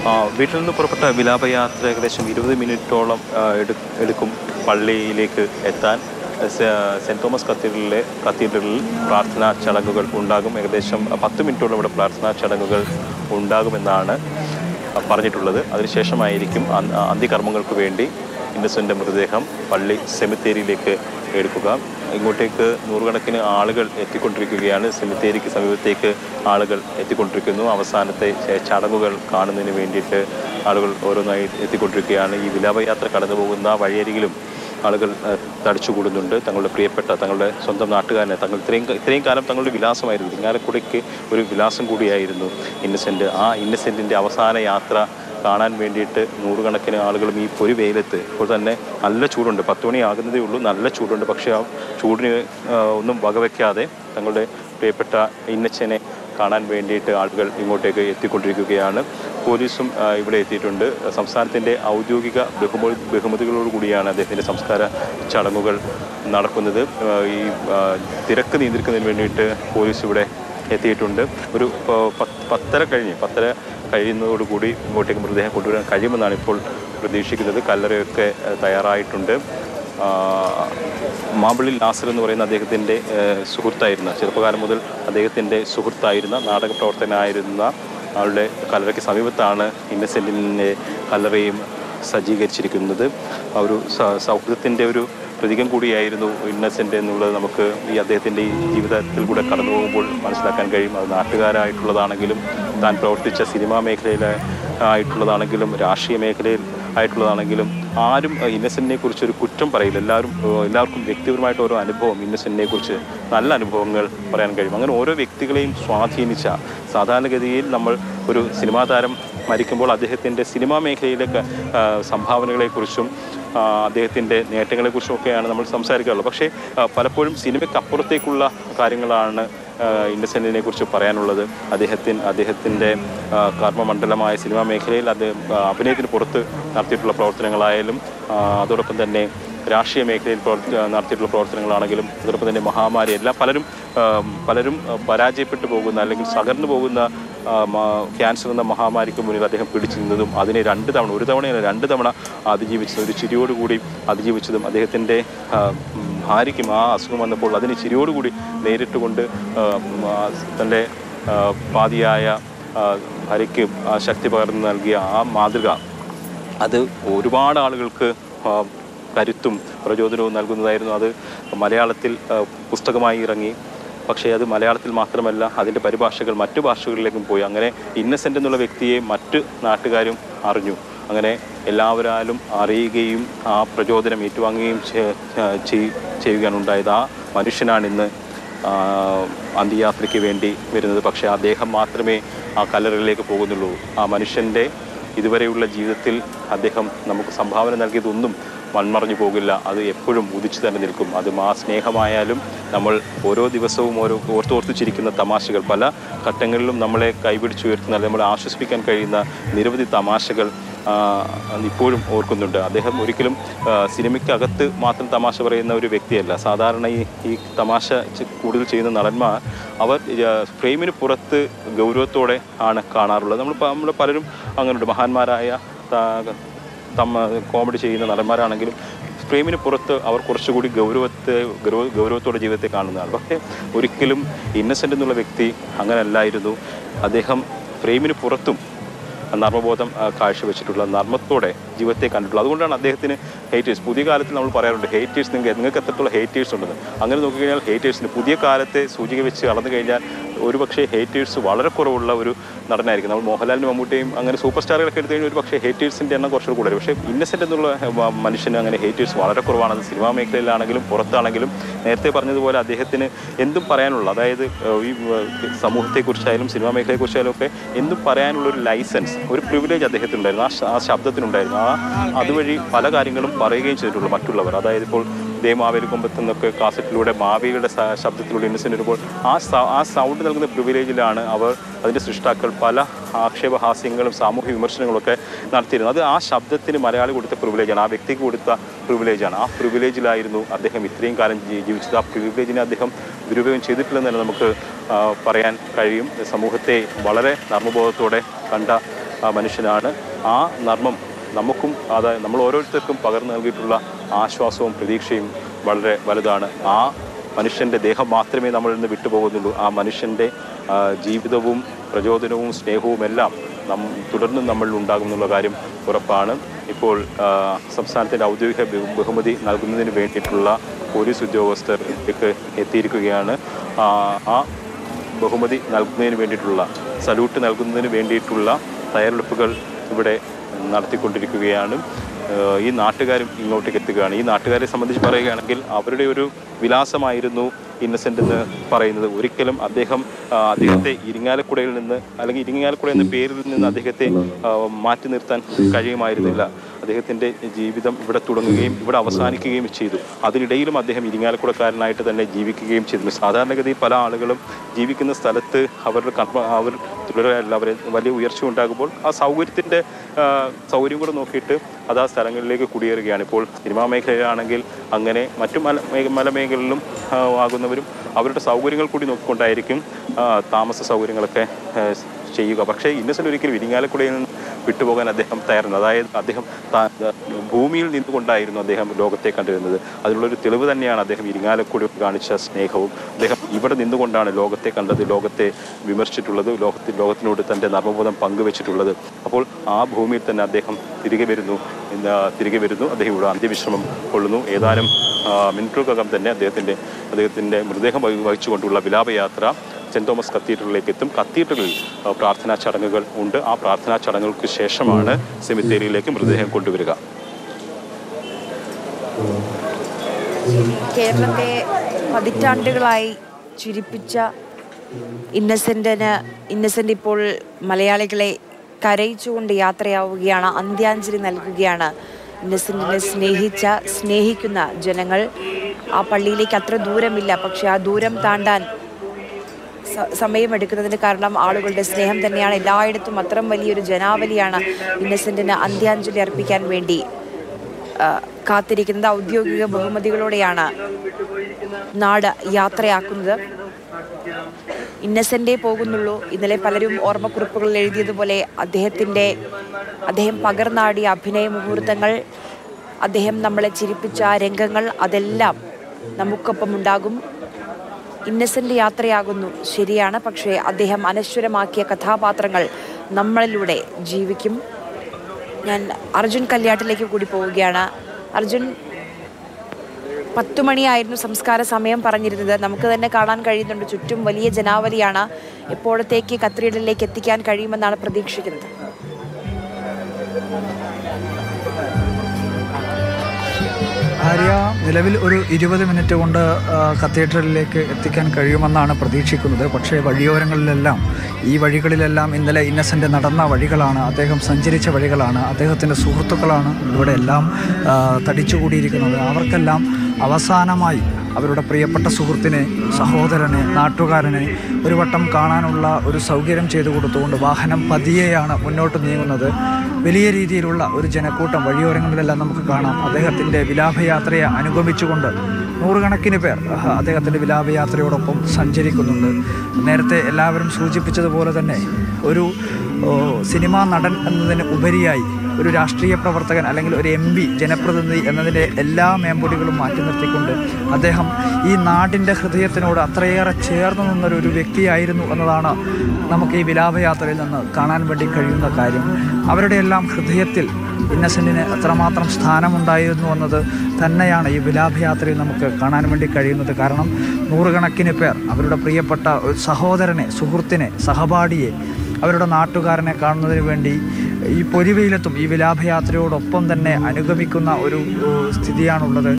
ആ, വീട്ടിൽ നിന്ന് പുറപ്പെട്ട വിലാപയാത്ര ഏകദേശം ഇരുപത് മിനിറ്റോളം ആ, എടു- എടുക്കും പള്ളിയിലേക്ക് എത്താൻ സെ- സെൻറ് തോമസ് കത്തീഡ്രലിലെ കത്തീഡ്രലിൽ പ്രാർത്ഥനാ ചടങ്ങുകൾ ഉണ്ടാകും ഏകദേശം പത്ത് മിനിറ്റോളം ഇവിടെ പ്രാർത്ഥനാ ചടങ്ങുകൾ ഉണ്ടാകുമെന്നാണ് പറഞ്ഞിട്ടുള്ളത് അതിനുശേഷമായിരിക്കും അന്ത് അന്ത്യകർമ്മങ്ങൾക്ക് വേണ്ടി ഇന്നസെൻ്റ് മൃതദേഹം പള്ളി സെമിത്തേരിയിലേക്ക് എടുക്കുക ഇങ്ങോട്ടേക്ക് നൂറുകണക്കിന് ആളുകൾ എത്തിക്കൊണ്ടിരിക്കുകയാണ് സെമിത്തേരിക്ക് സമീപത്തേക്ക് ആളുകൾ എത്തിക്കൊണ്ടിരിക്കുന്നു അവസാനത്തെ ചെ- ചടങ്ങുകൾ കാണുന്നതിന് വേണ്ടിയിട്ട് ആളുകൾ ഓരോന്നായി എത്തിക്കൊണ്ടിരിക്കുകയാണ് ഈ വിലാപയാത്ര കടന്നു പോകുന്ന വഴിയരികിലും ആളുകൾ ഏഹ്, തടിച്ചുകൂടുന്നുണ്ട് തങ്ങളുടെ പ്രിയപ്പെട്ട തങ്ങളുടെ സ്വന്തം നാട്ടുകാരനെ തങ്ങൾ ഇത്രയും ക- ഇത്രയും കാലം തങ്ങളുടെ വിലാസമായിരുന്നു ഇങ്ങാലക്കുടയ്ക്ക് ഒരു വിലാസം കൂടിയായിരുന്നു ഇന്നസെൻ്റ് ആ ഇന്നസെൻറ്റിൻ്റെ അവസാന യാത്ര കാണാൻ വേണ്ടിയിട്ട് നൂറുകണക്കിന് ആളുകളും ഈ പൊരി വെയിലത്ത് ഇപ്പോൾ തന്നെ നല്ല ചൂടുണ്ട് പത്ത് മണി ആകുന്നതേ ഉള്ളൂ നല്ല ചൂടുണ്ട് പക്ഷേ ആ ചൂടിന് ആ, ഒന്നും വകവയ്ക്കാതെ തങ്ങളുടെ പ്രിയപ്പെട്ട ഇന്നച്ചനെ കാണാൻ വേണ്ടിയിട്ട് ആളുകൾ ഇങ്ങോട്ടേക്ക് എത്തിക്കൊണ്ടിരിക്കുകയാണ് പോലീസും ആ, ഇവിടെ എത്തിയിട്ടുണ്ട് സംസ്ഥാനത്തിൻ്റെ ഔദ്യോഗിക ബഹുമ ബഹുമതികളോടുകൂടിയാണ് അദ്ദേഹത്തിൻ്റെ സംസ്കാര ചടങ്ങുകൾ നടക്കുന്നത് ആ, ഈ ആ, തിരക്ക് നിയന്ത്രിക്കുന്നതിന് വേണ്ടിയിട്ട് പോലീസ് ഇവിടെ എത്തിയിട്ടുണ്ട് ഒരു ആ, പത്ത് പത്തര കഴിഞ്ഞ് പത്തര കഴിയുന്നതോടുകൂടി ഇങ്ങോട്ടേക്ക് മൃതദേഹം കൊണ്ടുവരാൻ കഴിയുമെന്നാണ് ഇപ്പോൾ പ്രതീക്ഷിക്കുന്നത് കല്ലറയൊക്കെ ആ, തയ്യാറായിട്ടുണ്ട് ആ, മാമ്പിളി നാസർ എന്ന് പറയുന്ന അദ്ദേഹത്തിൻ്റെ ഏഹ്, സുഹൃത്തായിരുന്ന ചെറുപ്പകാലം മുതൽ അദ്ദേഹത്തിൻ്റെ സുഹൃത്തായിരുന്ന നാടക പ്രവർത്തനായിരുന്ന ആളുടെ കല്ലറയ്ക്ക് സമീപത്താണ് ഇന്നസെൻറ്റിൻ്റെ കല്ലറയും സജ്ജീകരിച്ചിരിക്കുന്നത് ആ ഒരു സ- സൗഹൃദത്തിൻ്റെ ഒരു പ്രതീകം കൂടിയായിരുന്നു ഇന്നസെൻ്റ് എന്നുള്ളത് നമുക്ക് ഈ അദ്ദേഹത്തിൻ്റെ ഈ ജീവിതത്തിൽ കൂടെ കടന്നു പോകുമ്പോൾ മനസ്സിലാക്കാൻ കഴിയും അത് നാട്ടുകാരായിട്ടുള്ളതാണെങ്കിലും താൻ പ്രവർത്തിച്ച സിനിമാ മേഖലയിൽ ആയിട്ടുള്ളതാണെങ്കിലും രാഷ്ട്രീയ മേഖലയിൽ ആയിട്ടുള്ളതാണെങ്കിലും ആരും ഇന്നസെൻറ്റിനെ കുറിച്ച് ഒരു കുറ്റം പറയില്ല എല്ലാവരും ഏഹ്, എല്ലാവർക്കും വ്യക്തിപരമായിട്ട് ഓരോ അനുഭവം ഇന്നസെൻറ്റിനെ കുറിച്ച് നല്ല അനുഭവങ്ങൾ പറയാൻ കഴിയും അങ്ങനെ ഓരോ വ്യക്തികളെയും സ്വാധീനിച്ച സാധാരണഗതിയിൽ നമ്മൾ ഒരു സിനിമാ താരം മരിക്കുമ്പോൾ അദ്ദേഹത്തിൻ്റെ സിനിമാ മേഖലയിലെ ക- ആ, സംഭാവനകളെക്കുറിച്ചും ആ, അദ്ദേഹത്തിൻ്റെ നേട്ടങ്ങളെക്കുറിച്ചും ഒക്കെയാണ് നമ്മൾ സംസാരിക്കാറുള്ളത് പക്ഷേ ആ, പലപ്പോഴും സിനിമയ്ക്ക് അപ്പുറത്തേക്കുള്ള കാര്യങ്ങളാണ് ഇന്നസെൻറ്റിനെ കുറിച്ച് പറയാനുള്ളത് അദ്ദേഹത്തിന് അദ്ദേഹത്തിൻ്റെ ആ, കർമ്മമണ്ഡലമായ സിനിമാ മേഖലയിൽ അത് ആ, അഭിനയത്തിന് പുറത്ത് നടത്തിയിട്ടുള്ള പ്രവർത്തനങ്ങളായാലും ആ, അതോടൊപ്പം തന്നെ രാഷ്ട്രീയ മേഖലയിൽ പ്രവർത്തി നടത്തിയിട്ടുള്ള പ്രവർത്തനങ്ങളാണെങ്കിലും അതോടൊപ്പം തന്നെ മഹാമാരി എല്ലാം പലരും ആ, പലരും ആ, പരാജയപ്പെട്ടു പോകുന്ന അല്ലെങ്കിൽ തകർന്നു പോകുന്ന ആ, മ- ക്യാൻസർ എന്ന മഹാമാരിക്ക് മുന്നിൽ അദ്ദേഹം പിടിച്ചു നിന്നതും അതിനെ രണ്ട് തവണ ഒരു തവണയല്ല രണ്ട് തവണ അതിജീവിച്ചതും ഒരു ചിരിയോടുകൂടി അതിജീവിച്ചതും അദ്ദേഹത്തിൻ്റെ ആ, ഉം, ഭാര്യയ്ക്കും ആ അസുഖം വന്നപ്പോൾ അതിനെ ചിരിയോടുകൂടി നേരിട്ട് കൊണ്ട് ആ, ഉം, ആ, തൻ്റെ ആ, പാതിയായ ആ, ഭാര്യയ്ക്ക് ആ ശക്തി പകർന്നു നൽകിയ ആ മാതൃക അത് ഒരുപാട് ആളുകൾക്ക് ആ, കരുത്തും പ്രചോദനവും നൽകുന്നതായിരുന്നു അത് മലയാളത്തിൽ ആ, പുസ്തകമായി ഇറങ്ങി പക്ഷേ അത് മലയാളത്തിൽ മാത്രമല്ല അതിൻ്റെ പരിഭാഷകൾ മറ്റു ഭാഷകളിലേക്കും പോയി അങ്ങനെ ഇന്നസെൻ്റ് എന്നുള്ള വ്യക്തിയെ മറ്റ് നാട്ടുകാരും അറിഞ്ഞു അങ്ങനെ എല്ലാവരാലും അറിയുകയും ആ പ്രചോദനം ഏറ്റുവാങ്ങുകയും ചെ- ചെയ്- ചെയ്യുകയാണ് ഉണ്ടായത് ആ മനുഷ്യനാണ് ഇന്ന് ആ, അന്ത്യയാത്രയ്ക്ക് വേണ്ടി വരുന്നത് പക്ഷേ അദ്ദേഹം മാത്രമേ ആ കല്ലറയിലേക്ക് പോകുന്നുള്ളൂ ആ മനുഷ്യൻ്റെ ഇതുവരെയുള്ള ജീവിതത്തിൽ അദ്ദേഹം നമുക്ക് സംഭാവന നൽകിയതൊന്നും മൺമറഞ്ഞു പോകില്ല അത് എപ്പോഴും ഉദിച്ചു തന്നെ നിൽക്കും അതും ആ സ്നേഹമായാലും നമ്മൾ ഓരോ ദിവസവും ഓരോ ഓർത്തോർത്ത് ചിരിക്കുന്ന തമാശകൾ പല ഘട്ടങ്ങളിലും നമ്മളെ കൈപിടിച്ചുയർത്തുന്ന അല്ലെങ്കിൽ നമ്മളെ ആശ്വസിപ്പിക്കാൻ കഴിയുന്ന നിരവധി തമാശകൾ ആ, ഇപ്പോഴും ഓർക്കുന്നുണ്ട് അദ്ദേഹം ഒരിക്കലും ആ, സിനിമയ്ക്കകത്ത് മാത്രം തമാശ പറയുന്ന ഒരു വ്യക്തിയല്ല സാധാരണ ഈ ഈ തമാശ ചെ- കൂടുതൽ ചെയ്യുന്ന നടന്മാർ അവർ ആ, ഫ്രെയിമിന് പുറത്ത് ഗൗരവത്തോടെ ആണ് കാണാറുള്ളത് നമ്മൾ നമ്മൾ പലരും അങ്ങനെയുണ്ട് മഹാന്മാരായ ത- തമ്മ കോമഡി ചെയ്യുന്ന നടന്മാരാണെങ്കിലും ഫ്രെയിമിന് പുറത്ത് അവർ കുറച്ചുകൂടി ഗൗരവത്തെ ഗൗരവ ഗൗരവത്തോടെ ജീവിതത്തെ കാണുന്നതാണ് പക്ഷേ ഒരിക്കലും ഇന്നസെൻ്റ് എന്നുള്ള വ്യക്തി അങ്ങനെയല്ലായിരുന്നു അദ്ദേഹം ഫ്രെയിമിന് പുറത്തും നർമ്മബോധം ആ, കാഴ്ചവെച്ചിട്ടുള്ള നർമ്മത്തോടെ ജീവിതത്തെ കണ്ടിട്ടുള്ളത് അതുകൊണ്ടാണ് അദ്ദേഹത്തിന് ഹേറ്റേഴ്സ് പുതിയ കാലത്തിൽ നമ്മൾ പറയാറുണ്ട് ഹേറ്റേഴ്സ് നിങ്ങൾക്ക് നിങ്ങൾക്ക് എത്രത്തോളം ഹേറ്റേഴ്സ് ഉണ്ടെന്ന് അങ്ങനെ നോക്കിക്കഴിഞ്ഞാൽ ഹേറ്റേഴ്സിന് പുതിയ കാലത്തെ സൂചിക വെച്ച് അളന്നു കഴിഞ്ഞാൽ ഒരുപക്ഷെ ഹേറ്റേഴ്സ് വളരെ കുറവുള്ള ഒരു നടനായിരിക്കും നമ്മൾ മോഹൻലാലിനും മമ്മൂട്ടിയും അങ്ങനെ സൂപ്പർ സ്റ്റാറുകളൊക്കെ എടുത്തു കഴിഞ്ഞാൽ ഒരു പക്ഷേ ഹേറ്റേഴ്സിൻ്റെ എണ്ണം കുറച്ചുകൂടി കൂടുതൽ പക്ഷേ ഇന്നസെൻ്റ് എന്നുള്ള മ- മനുഷ്യന് അങ്ങനെ ഹേറ്റേഴ്സ് വളരെ കുറവാണ് അത് സിനിമാ മേഖലയിലാണെങ്കിലും പുറത്താണെങ്കിലും നേരത്തെ പറഞ്ഞതുപോലെ അദ്ദേഹത്തിന് എന്തും പറയാനുള്ള അതായത് ഏഹ്, ഈ ഏഹ്, സമൂഹത്തെക്കുറിച്ചായാലും സിനിമാ മേഖലയെക്കുറിച്ചായാലും ഒക്കെ എന്തും പറയാനുള്ള ഒരു ലൈസൻസ് ഒരു പ്രിവിലേജ് അദ്ദേഹത്തിനുണ്ടായിരുന്നു ആ ശ- ആ ശബ്ദത്തിനുണ്ടായിരുന്നു ആ അതുവഴി പല കാര്യങ്ങളും പറയുകയും ചെയ്തിട്ടുള്ളൂ മറ്റുള്ളവർ അതായത് ഇപ്പോൾ ഇതേ മാവേലി കൊമ്പത്ത് നിന്നൊക്കെ കാസറ്റിലൂടെ മാവേലിയുടെ സ- ശബ്ദത്തിലൂടെ ഇന്നസെൻ്റ് വരുമ്പോൾ ആ സ- ആ സൗണ്ട് നൽകുന്ന പ്രിവിലേജിലാണ് അവർ അതിൻ്റെ സൃഷ്ടാക്കൾ പല ആക്ഷേപഹാസ്യങ്ങളും സാമൂഹ്യ വിമർശനങ്ങളൊക്കെ നടത്തിയിരുന്നത് അത് ആ ശബ്ദത്തിന് മലയാളി കൊടുത്ത പ്രിവിലേജാണ് ആ വ്യക്തിക്ക് കൊടുത്ത പ്രിവിലേജാണ് ആ പ്രിവിലേജിലായിരുന്നു അദ്ദേഹം ഇത്രയും കാലം ജീ- ജീവിച്ചത് ആ പ്രിവിലേജിനെ അദ്ദേഹം ദുരുപയോഗം ചെയ്തിട്ടില്ലെന്ന് തന്നെ നമുക്ക് ആ, പറയാൻ കഴിയും സമൂഹത്തെ വളരെ നർമ്മബോധത്തോടെ കണ്ട ആ മനുഷ്യനാണ് ആ നർമ്മം നമുക്കും അതായത് നമ്മൾ ഓരോരുത്തർക്കും പകർന്നു നൽകിയിട്ടുള്ള ആശ്വാസവും പ്രതീക്ഷയും വളരെ വലുതാണ് ആ മനുഷ്യൻ്റെ ദേഹം മാത്രമേ നമ്മളിൽ നിന്ന് വിട്ടുപോകുന്നുള്ളൂ ആ മനുഷ്യൻ്റെ ആ, ജീവിതവും പ്രചോദനവും സ്നേഹവും എല്ലാം നം തുടർന്നും നമ്മളിൽ ഉണ്ടാകുമെന്നുള്ള കാര്യം ഉറപ്പാണ് ഇപ്പോൾ ആ, സംസ്ഥാനത്തിൻ്റെ ഔദ്യോഗിക ബഹു- ബഹുമതി നൽകുന്നതിന് വേണ്ടിയിട്ടുള്ള പോലീസ് ഉദ്യോഗസ്ഥർ ഇക്ക് എത്തിയിരിക്കുകയാണ് ആ, ആ ബഹുമതി നൽകുന്നതിന് വേണ്ടിയിട്ടുള്ള സല്യൂട്ട് നൽകുന്നതിന് വേണ്ടിയിട്ടുള്ള തയ്യാറെടുപ്പുകൾ ഇവിടെ നടത്തിക്കൊണ്ടിരിക്കുകയാണ് ഏഹ് ഈ നാട്ടുകാരും ഇങ്ങോട്ടേക്ക് എത്തുകയാണ് ഈ നാട്ടുകാരെ സംബന്ധിച്ച് പറയുകയാണെങ്കിൽ അവരുടെ ഒരു വിലാസമായിരുന്നു ഇന്നസെൻ്റ് എന്ന് പറയുന്നത് ഒരിക്കലും അദ്ദേഹം ആ, അദ്ദേഹത്തെ ഇരിങ്ങാലക്കുടയിൽ നിന്ന് അല്ലെങ്കിൽ ഇരിങ്ങാലക്കുട എന്ന പേരിൽ നിന്ന് അദ്ദേഹത്തെ ആ, മാറ്റി നിർത്താൻ കഴിയുമായിരുന്നില്ല അദ്ദേഹത്തിൻ്റെ ജീവിതം ഇവിടെ തുടങ്ങുകയും ഇവിടെ അവസാനിക്കുകയും ചെയ്തു അതിനിടയിലും അദ്ദേഹം ഇരിങ്ങാലക്കുടക്കാരനായിട്ട് തന്നെ ജീവിക്കുകയും ചെയ്തിരുന്നു സാധാരണഗതിയിൽ പല ആളുകളും ജീവിക്കുന്ന സ്ഥലത്ത് അവരുടെ കർമ്മ അവർ തുടരുകയല്ല അവർ വലിയ ഉയർച്ച ഉണ്ടാകുമ്പോൾ ആ സൗകര്യത്തിൻ്റെ സൗകര്യം കൂടെ നോക്കിയിട്ട് അത് ആ സ്ഥലങ്ങളിലേക്ക് കുടിയേറുകയാണ് ഇപ്പോൾ സിനിമാ മേഖലയിലാണെങ്കിൽ അങ്ങനെ മറ്റു മല മേഖ- മലമേഖലകളിലും ആ, ആകുന്നവരും അവരുടെ സൗകര്യങ്ങൾ കൂടി നോക്കിക്കൊണ്ടായിരിക്കും ആ, താമസ സൗകര്യങ്ങളൊക്കെ ആ, ചെയ്യുക പക്ഷേ ഇന്നസെൻ്റ് ഒരിക്കലും ഇരിങ്ങാലക്കുടയിൽ നിന്ന് വിട്ടുപോകാൻ അദ്ദേഹം തയ്യാറുണ്ട് അതായത് അദ്ദേഹം താ- ഭൂമിയിൽ നിന്നുകൊണ്ടായിരുന്നു അദ്ദേഹം ലോകത്തെ കണ്ടിരുന്നത് അതിനുള്ളൊരു തെളിവ് തന്നെയാണ് അദ്ദേഹം ഇരിങ്ങാലക്കുടി കാണിച്ച സ്നേഹവും അദ്ദേഹം ഇവിടെ നിന്നുകൊണ്ടാണ് ലോകത്തെ കണ്ടത് ലോകത്തെ വിമർശിച്ചിട്ടുള്ളത് ലോകത്തിൽ ലോകത്തിനോട് തൻ്റെ നർമ്മബോധം പങ്കുവച്ചിട്ടുള്ളത് അപ്പോൾ ആ ഭൂമിയിൽ തന്നെ അദ്ദേഹം തിരികെ വരുന്നു ഇന്ന് തിരികെ വരുന്നു അദ്ദേഹം ഇവിടെ അന്ത്യവിശ്രമം കൊള്ളുന്നു ഏതാനും ആ, മിനിറ്റുകൾക്കകം തന്നെ അദ്ദേഹത്തിൻ്റെ അദ്ദേഹത്തിൻ്റെ മൃതദേഹം വഹി- വഹിച്ചുകൊണ്ടുള്ള വിലാപയാത്ര സെൻറ് തോമസ് കത്തീഡ്രലിലേക്ക് എത്തും കത്തീഡ്രലിൽ ആ, പ്രാർത്ഥനാ ചടങ്ങുകൾ ഉണ്ട് ആ പ്രാർത്ഥനാ ചടങ്ങുകൾക്ക് ശേഷമാണ് സെമിത്തേരിയിലേക്ക് മൃതദേഹം കൊണ്ടുവരിക കേരളത്തെ പതിറ്റാണ്ടുകളായി ചിരിപ്പിച്ച ഇന്നസെന്റിന് ഇന്നസെന്റ് ഇപ്പോൾ മലയാളികളെ കരയിച്ചുകൊണ്ട് യാത്രയാവുകയാണ് അന്ത്യാഞ്ജലി നൽകുകയാണ് ഇന്നസെന്റിനെ സ്നേഹിച്ച സ്നേഹിക്കുന്ന ജനങ്ങൾ ആ പള്ളിയിലേക്ക് അത്ര ദൂരമില്ല പക്ഷെ ആ ദൂരം താണ്ടാൻ സ- സമയമെടുക്കുന്നതിന് കാരണം ആളുകളുടെ സ്നേഹം തന്നെയാണ് എല്ലായിടത്തും അത്രയും വലിയൊരു ജനാവലിയാണ് ഇന്നസെന്റിന് അന്ത്യാഞ്ജലി അർപ്പിക്കാൻ വേണ്ടി ആ, കാത്തിരിക്കുന്നത് ഔദ്യോഗിക ബഹുമതികളോടെയാണ് നാട് യാത്രയാക്കുന്നത് ഇന്നസെന്റേ പോകുന്നുള്ളൂ ഇന്നലെ പലരും ഓർമ്മക്കുറിപ്പുകളിൽ എഴുതിയതുപോലെ അദ്ദേഹത്തിൻ്റെ അദ്ദേഹം പകർന്നാടിയ അഭിനയ മുഹൂർത്തങ്ങൾ അദ്ദേഹം നമ്മളെ ചിരിപ്പിച്ച ആ രംഗങ്ങൾ അതെല്ലാം നമുക്കൊപ്പം ഉണ്ടാകും ഇന്നസെന്റ് യാത്രയാകുന്നു ശരിയാണ് പക്ഷേ അദ്ദേഹം അനശ്വരമാക്കിയ കഥാപാത്രങ്ങൾ നമ്മളിലൂടെ ജീവിക്കും ഞാൻ അർജുൻ കല്യാട്ടിലേക്ക് കൂടി പോവുകയാണ് അർജുൻ പത്തു മണിയായിരുന്നു സംസ്കാര സമയം പറഞ്ഞിരുന്നത് നമുക്ക് തന്നെ കാണാൻ കഴിയുന്നുണ്ട് ചുറ്റും വലിയ ജനാവലിയാണ് എപ്പോഴത്തേക്ക് കത്രീഡലിലേക്ക് എത്തിക്കാൻ കഴിയുമെന്നാണ് പ്രതീക്ഷിക്കുന്നത് ആര്യ നിലവിൽ ഒരു ഇരുപത് മിനിറ്റ് കൊണ്ട് ആ, കത്തീഡ്രലിലേക്ക് എത്തിക്കാൻ കഴിയുമെന്നാണ് പ്രതീക്ഷിക്കുന്നത് പക്ഷേ വഴിയോരങ്ങളിലെല്ലാം ഈ വഴികളിലെല്ലാം ഇന്നലെ ഇന്നസെൻ്റ് നടന്ന വഴികളാണ് അദ്ദേഹം സഞ്ചരിച്ച വഴികളാണ് അദ്ദേഹത്തിൻ്റെ സുഹൃത്തുക്കളാണ് ഇവിടെ എല്ലാം ആ, തടിച്ചുകൂടിയിരിക്കുന്നത് അവർക്കെല്ലാം അവസാനമായി അവരുടെ പ്രിയപ്പെട്ട സുഹൃത്തിനെ സഹോദരനെ നാട്ടുകാരനെ ഒരു വട്ടം കാണാനുള്ള ഒരു സൗകര്യം ചെയ്തു കൊടുത്തുകൊണ്ട് വാഹനം പതിയെയാണ് മുന്നോട്ട് നീങ്ങുന്നത് വലിയ രീതിയിലുള്ള ഒരു ജനക്കൂട്ടം വഴിയോരങ്ങളിലെല്ലാം നമുക്ക് കാണാം അദ്ദേഹത്തിൻ്റെ വിലാപയാത്രയെ അനുഗമിച്ചുകൊണ്ട് നൂറുകണക്കിന് പേർ ആഹ്, അദ്ദേഹത്തിൻ്റെ വിലാപയാത്രയോടൊപ്പം സഞ്ചരിക്കുന്നുണ്ട് നേരത്തെ എല്ലാവരും സൂചിപ്പിച്ചതുപോലെ തന്നെ ഒരു ഓ, സിനിമാ നടൻ എന്നതിന് ഉപരിയായി ഒരു രാഷ്ട്രീയ പ്രവർത്തകൻ അല്ലെങ്കിൽ ഒരു എം പി ജനപ്രതിനിധി എന്നതിൻ്റെ എല്ലാ മേമ്പൊടികളും മാറ്റി നിർത്തിക്കൊണ്ട് അദ്ദേഹം ഈ നാടിൻ്റെ ഹൃദയത്തിനോട് അത്രയേറെ ചേർന്ന് നിന്നൊരു ഒരു വ്യക്തിയായിരുന്നു എന്നതാണ് നമുക്ക് ഈ വിലാപയാത്രയിൽ നിന്ന് കാണാൻ വേണ്ടി കഴിയുന്ന കാര്യം അവരുടെ എല്ലാം ഹൃദയത്തിൽ ഇന്നസെൻറ്റിന് എത്രമാത്രം സ്ഥാനമുണ്ടായിരുന്നു എന്നത് തന്നെയാണ് ഈ വിലാപയാത്രയിൽ നമുക്ക് കാണാൻ വേണ്ടി കഴിയുന്നത് കാരണം നൂറുകണക്കിന് പേർ അവരുടെ പ്രിയപ്പെട്ട ഒരു സഹോദരനെ സുഹൃത്തിനെ സഹപാഠിയെ അവരുടെ നാട്ടുകാരനെ കാണുന്നതിന് വേണ്ടി ഈ പൊരിവെയിലെത്തും ഈ വിലാപയാത്രയോടൊപ്പം തന്നെ അനുഗമിക്കുന്ന ഒരു ഏഹ്, സ്ഥിതിയാണുള്ളത്